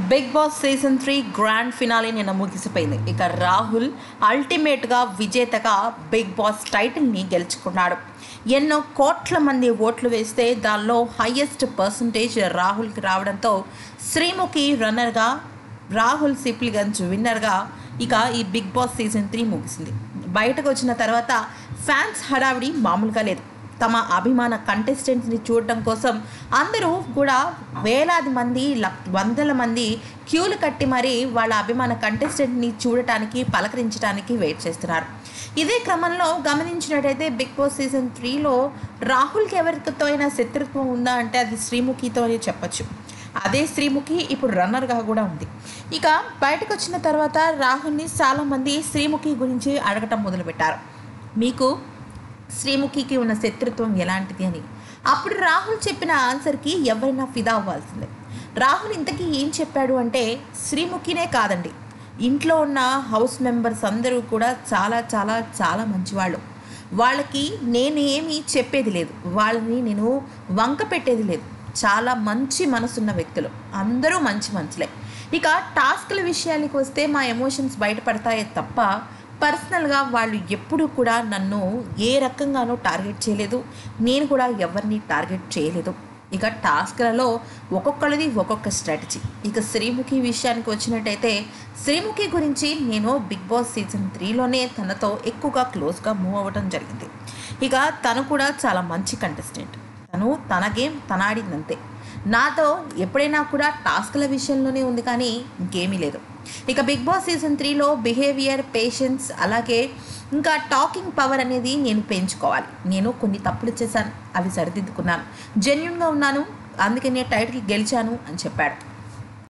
big Boss season three grand finale నిన్న ముగిసిపోయింది ఇక రాహుల్ అల్టిమేట్గా విజేతగా బిగ్ బాస్ టైటిల్ని గెలుచుకున్నాడు ఎన్నో కోట్ల మంది ఓట్లు వేస్తే దానిలో హయ్యెస్ట్ పర్సంటేజ్ రాహుల్కి రావడంతో శ్రీముఖి రన్నర్గా రాహుల్ సిప్లిగంజ్ విన్నర్గా ఇక ఈ బిగ్ బాస్ సీజన్ త్రీ ముగిసింది బయటకు వచ్చిన తర్వాత ఫ్యాన్స్ హడావిడి మామూలుగా లేదు తమ అభిమాన కంటెస్టెంట్స్ని చూడటం కోసం అందరూ కూడా వేలాది మంది లక్ వందల మంది క్యూలు కట్టి మరీ వాళ్ళ అభిమాన కంటెస్టెంట్ని చూడటానికి పలకరించడానికి వెయిట్ చేస్తున్నారు ఇదే క్రమంలో గమనించినట్టయితే బిగ్ బాస్ సీజన్ త్రీలో రాహుల్కి ఎవరితో అయినా శత్రుత్వం ఉందా అంటే అది శ్రీముఖితో అని చెప్పచ్చు అదే శ్రీముఖి ఇప్పుడు రన్నర్గా కూడా ఉంది ఇక బయటకు వచ్చిన తర్వాత రాహుల్ని చాలామంది శ్రీముఖి గురించి అడగటం మొదలుపెట్టారు మీకు శ్రీముఖికి ఉన్న శత్రుత్వం ఎలాంటిది అని అప్పుడు రాహుల్ చెప్పిన ఆన్సర్కి ఎవరైనా ఫిదా అవ్వాల్సిందే రాహుల్ ఇంతకీ ఏం చెప్పాడు అంటే శ్రీముఖినే కాదండి ఇంట్లో ఉన్న హౌస్ మెంబర్స్ అందరూ కూడా చాలా చాలా చాలా మంచివాళ్ళు వాళ్ళకి నేనేమి చెప్పేది లేదు వాళ్ళని నేను వంక పెట్టేది లేదు చాలా మంచి మనసున్న వ్యక్తులు అందరూ మంచి మనుషులే ఇక టాస్క్ల విషయానికి వస్తే మా ఎమోషన్స్ బయటపడతాయే తప్ప పర్సనల్గా వాళ్ళు ఎప్పుడూ కూడా నన్ను ఏ రకంగానూ టార్గెట్ చేయలేదు నేను కూడా ఎవరిని టార్గెట్ చేయలేదు ఇక టాస్క్లలో ఒక్కొక్కరిది ఒక్కొక్క స్ట్రాటజీ ఇక శ్రీముఖి విషయానికి వచ్చినట్టయితే శ్రీముఖి గురించి నేను బిగ్ బాస్ సీజన్ త్రీలోనే తనతో ఎక్కువగా క్లోజ్గా మూవ్ అవ్వడం జరిగింది ఇక తను కూడా చాలా మంచి కంటెస్టెంట్ తను తన గేమ్ తన ఆడిందంతే నాతో ఎప్పుడైనా కూడా టాస్క్ల విషయంలోనే ఉంది కానీ ఇంకేమీ లేదు ఇక బిగ్ బాస్ సీజన్ త్రీలో బిహేవియర్ పేషెన్స్ అలాగే ఇంకా టాకింగ్ పవర్ అనేది నేను పెంచుకోవాలి నేను కొన్ని తప్పులు చేశాను అవి సరిదిద్దుకున్నాను జెన్యున్గా ఉన్నాను అందుకే నేను టైటిల్ గెలిచాను అని చెప్పాడు